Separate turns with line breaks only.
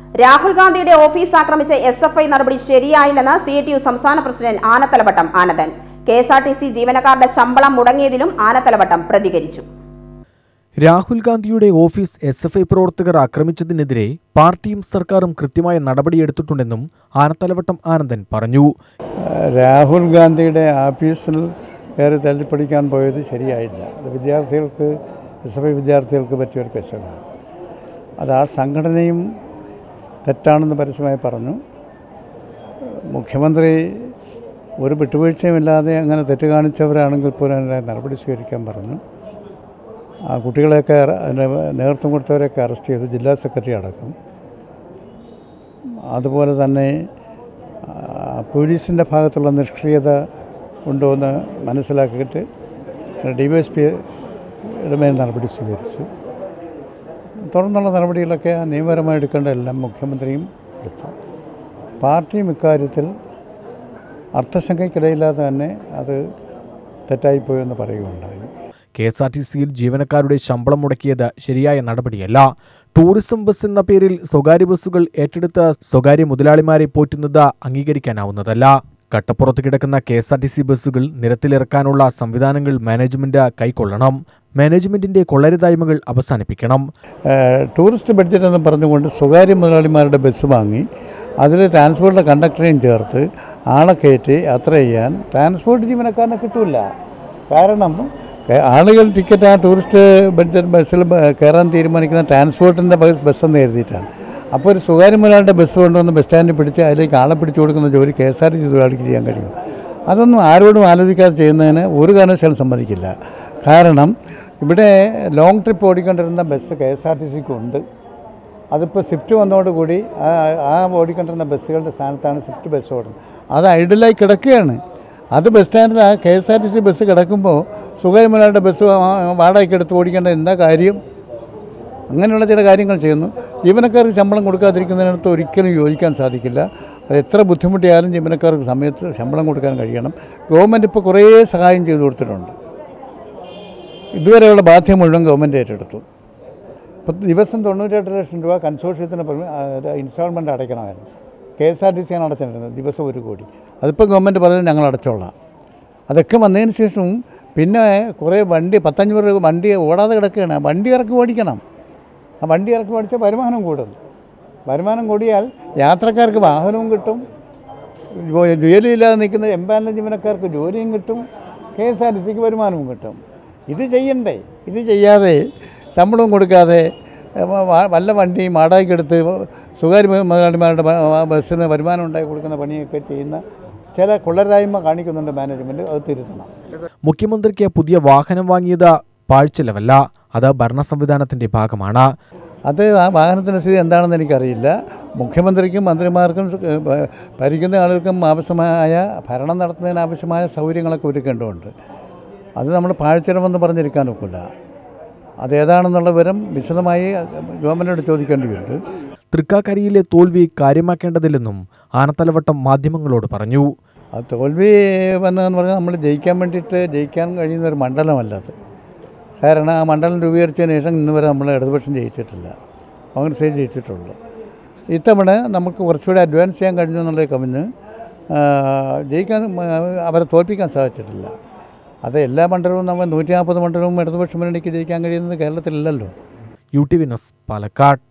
രാഹുൽ ഗാന്ധിയുടെ ഓഫീസ് ആക്രമിച്ച S F I നടപടി ശരിയായില്ലെന്ന് സി ടി യു സംസ്ഥാന president Anathalavattom Anandan K S R T C ജീവനക്കാരുടെ ശമ്പളം മുടങ്ങിയതിലും ആനത്തലവട്ടം പ്രതികരിച്ചു
രാഹുൽ ഗാന്ധിയുടെ ഓഫീസ് എസ് എഫ് ഐ പ്രവർത്തകർ ആക്രമിച്ചതിനെതിരെ പാർട്ടിയും സർക്കാരും കൃത്യമായ നടപടിയെടുത്തിട്ടുണ്ടെന്നും ആനത്തലവട്ടം ആനന്ദൻ പറഞ്ഞു
രാഹുൽ ഗാന്ധിയുടെ ആഫീസിൽ കയറി തല്ലിപ്പടിക്കാൻ പോയത് ശരിയായില്ല അത് വിദ്യാർത്ഥികൾക്ക് എസ് എഫ് ഐ വിദ്യാർത്ഥികൾക്ക് പറ്റിയൊരു പെശകാണ് അത് ആ സംഘടനയും തെറ്റാണെന്ന് പരസ്യമായി പറഞ്ഞു മുഖ്യമന്ത്രി ഒരു വിട്ടുവീഴ്ചയുമില്ലാതെ അങ്ങനെ തെറ്റ് കാണിച്ചവരാണെങ്കിൽ പോലും അതിൻ്റെ നടപടി സ്വീകരിക്കാൻ പറഞ്ഞു ആ കുട്ടികളെയൊക്കെ അറ- അതിന് നേതൃത്വം കൊടുത്തവരെയൊക്കെ അറസ്റ്റ് ചെയ്തു ജില്ലാ സെക്രട്ടറി അടക്കം അതുപോലെ തന്നെ ആ, പോലീസിൻ്റെ ഭാഗത്തുള്ള നിഷ്ക്രിയത ഉണ്ടോ എന്ന് മനസ്സിലാക്കിയിട്ട് ഡി വൈ എസ് പിയുടെ മേൽ നടപടി സ്വീകരിച്ചു തുടർന്നുള്ള നടപടികളൊക്കെ നിയമപരമായി എടുക്കേണ്ട എല്ലാം മുഖ്യമന്ത്രിയും എടുത്തു പാർട്ടിയും ഇക്കാര്യത്തിൽ അർത്ഥശങ്കയ്ക്കിടയില്ലാതെ തന്നെ അത് തെറ്റായിപ്പോയെന്ന് പറയുകയുണ്ടായി
കെ എസ് ആർ ടി സിയിൽ ജീവനക്കാരുടെ ശമ്പളം മുടക്കിയത് ശരിയായ നടപടിയല്ല ടൂറിസം ബസ് എന്ന പേരിൽ സ്വകാര്യ ബസ്സുകൾ ഏറ്റെടുത്ത സ്വകാര്യ മുതലാളിമാരെ പോറ്റുന്നത് അംഗീകരിക്കാനാവുന്നതല്ല കട്ടപ്പുറത്ത് കിടക്കുന്ന K S R T C ബസ്സുകൾ നിരത്തിലിറക്കാനുള്ള സംവിധാനങ്ങൾ മാനേജ്മെന്റ് കൈക്കൊള്ളണം മാനേജ്മെന്റിന്റെ കൊള്ളരുതായ്മകൾ അവസാനിപ്പിക്കണം
ഏഹ് ടൂറിസ്റ്റ് ബഡ്ജറ്റ് എന്ന് പറഞ്ഞുകൊണ്ട് സ്വകാര്യ മുതലാളിമാരുടെ ബസ് വാങ്ങി അതിൽ ട്രാൻസ്പോർട്ടിലെ കണ്ടക്ടറെയും ചേർത്ത് ആളെ കയറ്റി യാത്ര ചെയ്യാൻ ട്രാൻസ്പോർട്ട് ജീവനക്കാരനെ കിട്ടില്ല കാരണം ഏഹ് ആളുകൾ ടിക്കറ്റ് ആ ടൂറിസ്റ്റ് ബഡ്ജറ്റ് ബസ്സിൽ ബ- കയറാൻ തീരുമാനിക്കുന്ന ട്രാൻസ്പോർട്ടിൻ്റെ ബസ്സെന്ന് എഴുതിയിട്ടാണ് അപ്പോൾ ഒരു സ്വകാര്യ മുതലാളിയുടെ ബസ് കൊണ്ടുവന്ന് ബസ് സ്റ്റാൻഡിൽ പിടിച്ച് അതിലേക്ക് ആളെ പിടിച്ചു കൊടുക്കുന്ന ജോലി K S R T C തൊഴിലാളിക്ക് ചെയ്യാൻ കഴിയും അതൊന്നും ആരോടും ആലോചിക്കാതെ ചെയ്യുന്നതിന് ഒരു കാരണവശാലും സമ്മതിക്കില്ല കാരണം ഇവിടെ ലോങ് ട്രിപ്പ് ഓടിക്കൊണ്ടിരുന്ന bus K S R T സിക്ക് ഉണ്ട് അതിപ്പോൾ സ്വിഫ്റ്റ് വന്നതോടുകൂടി ആ ആ ഓടിക്കൊണ്ടിരുന്ന ബസ്സുകളുടെ സ്ഥാനത്താണ് സ്വിഫ്റ്റ് ബസ് ഓടുന്നത് അത് ഐഡലായി കിടക്കുകയാണ് അത് ബസ് സ്റ്റാൻഡിൽ ആ K S R T C bus കിടക്കുമ്പോൾ സുഖയമലാരുടെ ബസ് വാ- വാടകയ്ക്ക് എടുത്ത് ഓടിക്കേണ്ട എന്താ കാര്യം അങ്ങനെയുള്ള ചില കാര്യങ്ങൾ ചെയ്യുന്നു ജീവനക്കാർക്ക് ശമ്പളം കൊടുക്കാതിരിക്കുന്നതിനടുത്ത് ഒരിക്കലും യോജിക്കാൻ സാധിക്കില്ല അത് എത്ര ബുദ്ധിമുട്ടിയാലും ജീവനക്കാർക്ക് സമയത്ത് ശമ്പളം കൊടുക്കാൻ കഴിയണം ഗവൺമെൻറ് ഇപ്പോൾ കുറേ സഹായം ചെയ്തു കൊടുത്തിട്ടുണ്ട് ഇതുവരെയുള്ള ബാധ്യത മുഴുവൻ ഗവൺമെൻറ് ഏറ്റെടുത്തു ഇപ്പോൾ ദിവസം തൊണ്ണൂറ്റെട്ട് ലക്ഷം രൂപ കൺസോർഷ്യത്തിന് ഇൻസ്റ്റാൾമെൻറ്റ് അടയ്ക്കണമായിരുന്നു കെ എസ് ആർ ടി സിയാണ് അടച്ചിരുന്നത് ദിവസം ഒരു കോടി അതിപ്പോൾ ഗവൺമെൻറ് പറഞ്ഞത് ഞങ്ങൾ അടച്ചോളാം അതൊക്കെ വന്നതിന് ശേഷവും പിന്നെ കുറേ വണ്ടി പത്തഞ്ഞൂറ് രൂപ വണ്ടി ഓടാതെ കിടക്കുകയാണ് ആ വണ്ടി ഇറക്കി ഓടിക്കണം ആ വണ്ടി ഇറക്കി ഓടിച്ചാൽ വരുമാനം കൂടും വരുമാനം കൂടിയാൽ യാത്രക്കാർക്ക് വാഹനവും കിട്ടും ജോ- ജോലിയില്ലാതെ നിൽക്കുന്ന എംപാനൽ ജീവനക്കാർക്ക് ജോലിയും കിട്ടും കെ എസ് ആർ ടി സിക്ക് വരുമാനവും കിട്ടും ഇത് ചെയ്യണ്ടേ ഇത് ചെയ്യാതെ ശമ്പളവും കൊടുക്കാതെ ഏ, വ- വ- വല്ല വണ്ടിയും വാടകയ്ക്കെടുത്ത് സ്വകാര്യ മു- മുതലാളിമാരുടെ ബ- ആ ബസ്സിന് വരുമാനം ഉണ്ടാക്കി കൊടുക്കുന്ന പണിയൊക്കെ ചെയ്യുന്ന ചില കൊള്ളരായ്മ കാണിക്കുന്നുണ്ട് മാനേജ്മെൻറ്റ് അത് തിരുത്തണം
മുഖ്യമന്ത്രിക്ക് പുതിയ വാഹനം വാങ്ങിയത് പാഴ്ചെലവല്ല അത് ഭരണ സംവിധാനത്തിന്റെ ഭാഗമാണ്
അത് ആ വാഹനത്തിൻ്റെ സ്ഥിതി എന്താണെന്ന് എനിക്കറിയില്ല മുഖ്യമന്ത്രിക്കും മന്ത്രിമാർക്കും സ്- ഏ, ഭ- ഭരിക്കുന്ന ആളുകൾക്കും ആവശ്യമായ ഭരണം നടത്തുന്നതിന് ആവശ്യമായ സൗകര്യങ്ങളൊക്കെ ഒരുക്കേണ്ടതുണ്ട് അത് നമ്മൾ പാഴ്ചെലവെന്ന് പറഞ്ഞിരിക്കാൻ ഒക്കില്ല അതേതാണെന്നുള്ള വിവരം വിശദമായി ഗവൺമെൻറ്റിനോട് ചോദിക്കേണ്ടി വരും
തൃക്കാക്കരയിലെ തോൽവി കാര്യമാക്കേണ്ടതില്ലെന്നും ആനത്തലവട്ടം മാധ്യമങ്ങളോട് പറഞ്ഞു
ആ തോൽവി വന്നതെന്ന് പറഞ്ഞാൽ നമ്മൾ ജയിക്കാൻ വേണ്ടിയിട്ട് ജയിക്കാൻ കഴിയുന്ന ഒരു മണ്ഡലമല്ല അത് കാരണം ആ മണ്ഡലം രൂപീകരിച്ചതിന് ശേഷം ഇന്ന് വരെ നമ്മൾ ഇടതുപക്ഷം ജയിച്ചിട്ടില്ല കോൺഗ്രസേ ജയിച്ചിട്ടുള്ളൂ ഇത്തവണ നമുക്ക് കുറച്ചുകൂടി അഡ്വാൻസ് ചെയ്യാൻ കഴിഞ്ഞു എന്നുള്ളത് കവിഞ്ഞ് ആ, ജയിക്കാൻ ആ, അവരെ തോൽപ്പിക്കാൻ സാധിച്ചിട്ടില്ല അത് എല്ലാ മണ്ഡലവും നമ്മൾ നൂറ്റി നാൽപ്പത് മണ്ഡലവും ഇടതുപക്ഷ മുന്നണിക്ക് ജയിക്കാൻ കഴിയുന്നത് കേരളത്തിലില്ലല്ലോ
U T V news Palakkad